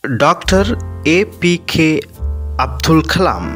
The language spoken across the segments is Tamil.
doctor APJ Abdul Kalam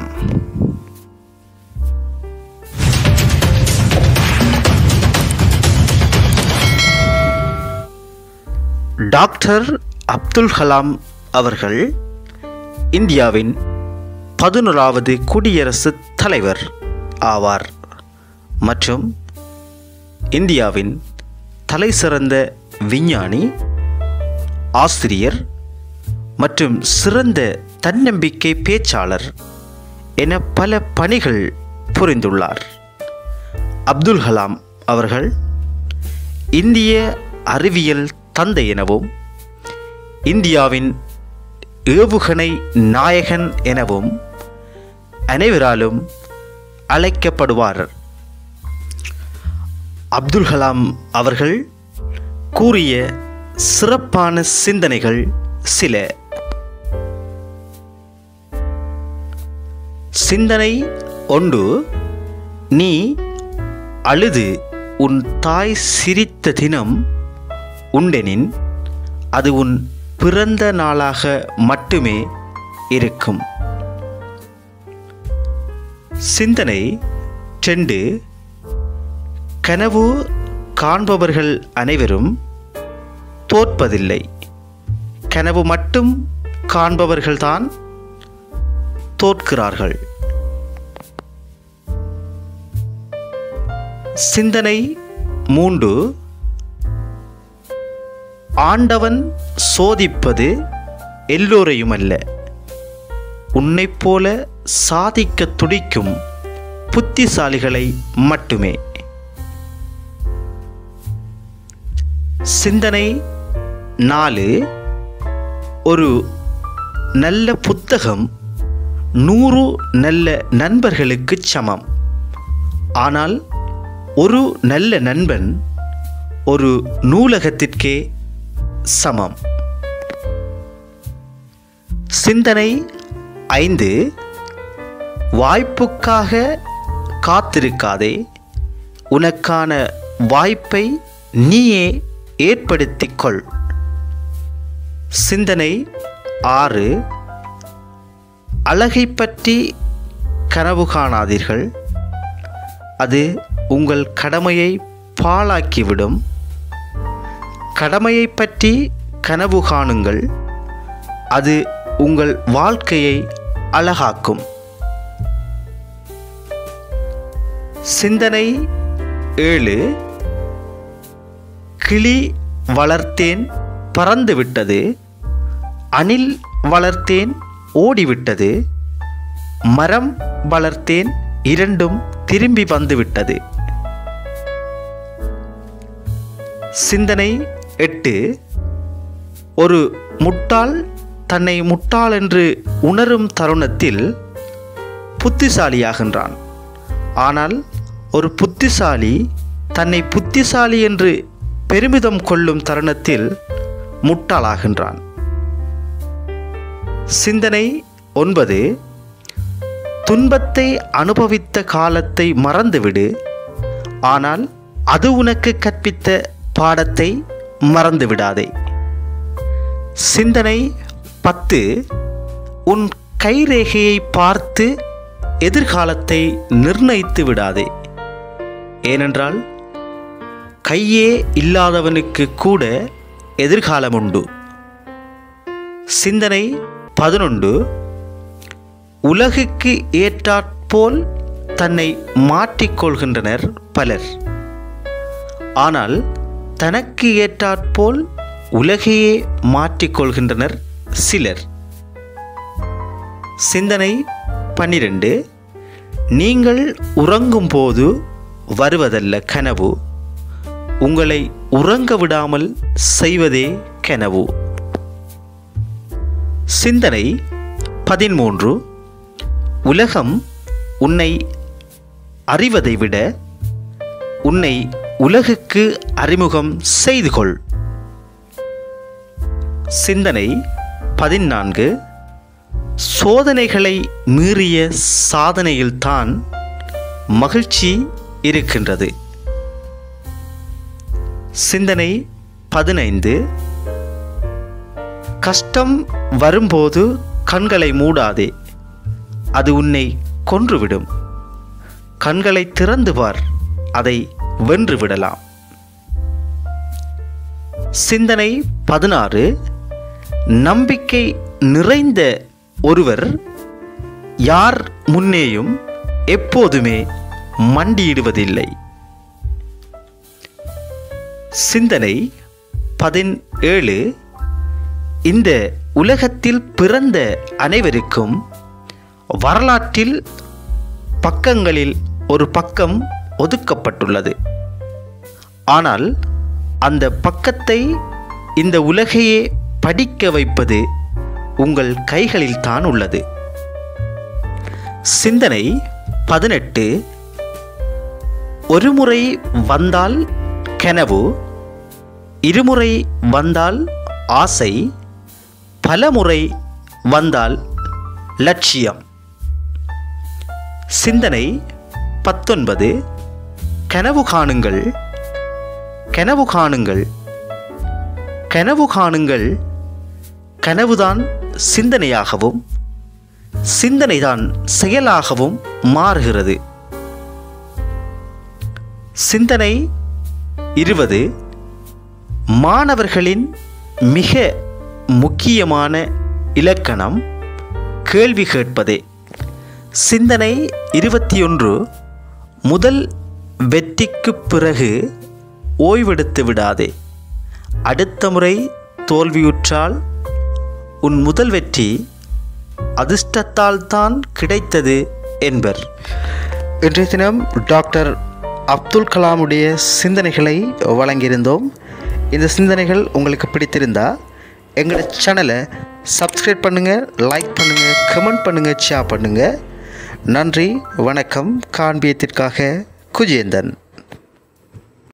doctor Abdul Kalam அவர்கள் இந்தியாவின் பதினோராவது குடியரசுத் தலைவர் ஆவார் மற்றும் இந்தியாவின் தலைசிறந்த விஞ்ஞானி ஆசிரியர் மற்றும் சிறந்த தன்னம்பிக்கை பேச்சாளர் என பல பணிகள் புரிந்துள்ளார் அப்துல் கலாம் அவர்கள் இந்திய அறிவியல் தந்தை எனவும் இந்தியாவின் ஏவுகணை நாயகன் எனவும் அனைவராலும் அழைக்கப்படுவார் அப்துல் கலாம் அவர்கள் கூறிய சிறப்பான சிந்தனைகள் சில சிந்தனை ஒன்று நீ அழுது உன் தாய் சிரித்த தினம் உண்டெனின் அது உன் பிறந்த நாளாக மட்டுமே இருக்கும் சிந்தனை ரெண்டு கனவு காண்பவர்கள் அனைவரும் தோற்பதில்லை கனவு மட்டும் காண்பவர்கள்தான் தோற்கிறார்கள் சிந்தனை மூன்று ஆண்டவன் சோதிப்பது எல்லோரையும் அல்ல உன்னைப் போல சாதிக்க துடிக்கும் புத்திசாலிகளை மட்டுமே சிந்தனை நாலு ஒரு நல்ல புத்தகம் நூறு நல்ல நண்பர்களுக்கு சமம் ஆனால் ஒரு நல்ல நண்பன் ஒரு நூலகத்திற்கே சமம் சிந்தனை ஐந்து வாய்ப்புக்காக காத்திருக்காதே உனக்கான வாய்ப்பை நீயே ஏற்படுத்திக் சிந்தனை ஆறு அழகை பற்றி கனவு காணாதீர்கள் அது உங்கள் கடமையை பாழாக்கிவிடும் கடமையை பற்றி கனவு காணுங்கள் அது உங்கள் வாழ்க்கையை அழகாக்கும் சிந்தனை ஏழு கிளி வளர்த்தேன் பறந்து விட்டது அணில் வளர்த்தேன் ஓடிவிட்டது மரம் வளர்த்தேன் இரண்டும் திரும்பி வந்துவிட்டது சிந்தனை எட்டு ஒரு முட்டாள் தன்னை முட்டாள் என்று உணரும் தருணத்தில் புத்திசாலியாகின்றான் ஆனால் ஒரு புத்திசாலி தன்னை புத்திசாலி என்று பெருமிதம் கொள்ளும் தருணத்தில் முட்டாளாகின்றான் சிந்தனை ஒன்பது துன்பத்தை அனுபவித்த காலத்தை மறந்துவிடு ஆனால் அது உனக்கு கற்பித்த பாடத்தை மறந்துவிடாதே சிந்தனை பத்து உன் கைரேகையை பார்த்து எதிர்காலத்தை நிர்ணயித்து விடாதே ஏனென்றால் கையே இல்லாதவனுக்கு கூட எதிர்காலம் உண்டு சிந்தனை பதினொன்று உலகுக்கு ஏற்றாற்போல் தன்னை மாற்றிக்கொள்கின்றனர் பலர் ஆனால் தனக்கு ஏற்றாற்போல் உலகையே மாற்றிக்கொள்கின்றனர் சிலர் சிந்தனை பன்னிரண்டு நீங்கள் உறங்கும் போது வருவதல்ல கனவு உங்களை உறங்க விடாமல் செய்வதே கனவு சிந்தனை பதிமூன்று உலகம் உன்னை அறிவதை விட உன்னை உலகுக்கு அறிமுகம் செய்து கொள் சிந்தனை பதினான்கு சோதனைகளை மீறிய சாதனையில்தான் மகிழ்ச்சி இருக்கின்றது சிந்தனை பதினைந்து கஷ்டம் வரும்போது கண்களை மூடாதே அது உன்னை கொன்றுவிடும் கண்களை திறந்து பார் அதை வென்று விடலாம் சிந்தனை பதினாறு நம்பிக்கை நிறைந்த ஒருவர் யார் முன்னேயும் எப்போதுமே மண்டியிடுவதில்லை சிந்தனை பதினேழு இந்த உலகத்தில் பிறந்த அனைவருக்கும் வரலாற்றில் பக்கங்களில் ஒரு பக்கம் ஒதுக்கப்பட்டுள்ளது ஆனால் அந்த பக்கத்தை இந்த உலகையே படிக்க வைப்பது உங்கள் கைகளில் தான் உள்ளது சிந்தனை பதினெட்டு ஒருமுறை வந்தால் கனவு இருமுறை வந்தால் ஆசை பலமுறை வந்தால் லட்சியம் சிந்தனை பத்தொன்பது கனவு காணுங்கள் கனவு காணுங்கள் கனவு காணுங்கள் கனவுதான் சிந்தனையாகவும் சிந்தனைதான் செயலாகவும் மாறுகிறது சிந்தனை இருபது மாணவர்களின் மிக முக்கியமான இலக்கணம் கேள்வி கேட்பதே சிந்தனை இருபத்தி ஒன்று முதல் வெற்றிக்கு பிறகு ஓய்வெடுத்து விடாதே அடுத்த முறை தோல்வியுற்றால் உன் முதல் வெற்றி அதிர்ஷ்டத்தால் தான் கிடைத்தது என்பர் இன்றைய தினம் டாக்டர் அப்துல் கலாமுடைய சிந்தனைகளை வழங்கியிருந்தோம் இந்த சிந்தனைகள் உங்களுக்கு பிடித்திருந்தா எங்களோட சேனலை சப்ஸ்கிரைப் பண்ணுங்கள் லைக் பண்ணுங்கள் கமெண்ட் பண்ணுங்கள் ஷேர் பண்ணுங்கள் நன்றி வணக்கம் காண்பியத்திற்காக குஜேந்தன்